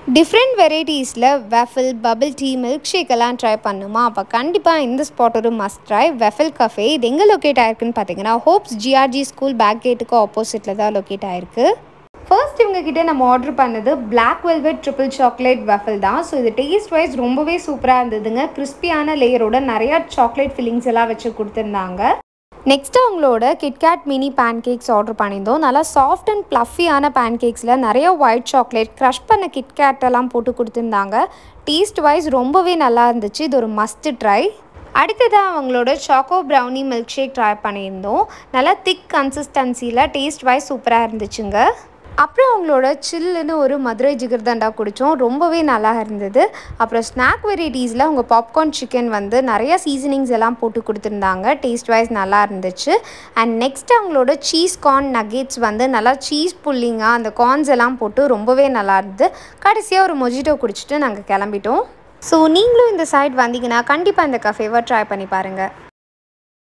different வெரைட்டிஸில் waffle bubble tea milk shake எல்லாம் try பண்ணுமா அப்போ கண்டிப்பாக இந்த ஸ்பாட் ஒரு மஸ்ட் ட்ரை வெஃபில் கஃபே இது எங்கே லொக்கேட் ஆயிருக்குன்னு பார்த்தீங்கன்னா ஹோப்ஸ் ஜிஆர்ஜி ஸ்கூல் பேக் கேட்டுக்கு ஆப்போசிட்டில் தான் லொக்கேட் ஆயிருக்கு ஃபர்ஸ்ட் இவங்க கிட்ட நம்ம ஆர்டர் பண்ணது Black velvet triple chocolate waffle தான் ஸோ இது டேஸ்ட் வைஸ் ரொம்பவே சூப்பராக இருந்ததுங்க கிறிஸ்பியான லேயரோட நிறையா சாக்லேட் ஃபில்லிங்ஸ் எல்லாம் வச்சு கொடுத்துருந்தாங்க நெக்ஸ்ட் அவங்களோட கிட்கேட் மினி பேன்கேக்ஸ் ஆர்டர் பண்ணியிருந்தோம் நல்லா சாஃப்ட் அண்ட் ப்ளஃபியான பேன்கேக்ஸில் நிறைய ஒயிட் சாக்லேட் க்ரஷ் பண்ண கிட்கேட் எல்லாம் போட்டு கொடுத்துருந்தாங்க டேஸ்ட் வைஸ் ரொம்பவே நல்லா இருந்துச்சு இது ஒரு மஸ்ட் ட்ரை அடுத்ததாக அவங்களோட choco brownie milk shake try பண்ணியிருந்தோம் நல்லா திக் கன்சிஸ்டன்சியில் டேஸ்ட் வைஸ் சூப்பராக இருந்துச்சுங்க அப்புறம் அவங்களோட சில்லுன்னு ஒரு மதுரை ஜிகர்தண்டா குடித்தோம் ரொம்பவே நல்லா இருந்தது அப்புறம் ஸ்நாக் வெரைட்டிஸில் அவங்க பாப்கார்ன் சிக்கன் வந்து நிறைய சீசனிங்ஸ் எல்லாம் போட்டு கொடுத்துருந்தாங்க டேஸ்ட் வைஸ் நல்லா இருந்துச்சு அண்ட் நெக்ஸ்ட் அவங்களோட சீஸ் கார்ன் நகெட்ஸ் வந்து நல்லா சீஸ் புல்லிங்காக அந்த கார்ன்ஸ் எல்லாம் போட்டு ரொம்பவே நல்லா இருந்தது கடைசியாக ஒரு மொஜிட்டோ குடிச்சிட்டு நாங்கள் கிளம்பிட்டோம் ஸோ நீங்களும் இந்த சைட் வந்தீங்கன்னா கண்டிப்பாக இந்த கஃபேவை ட்ரை பண்ணி பாருங்கள்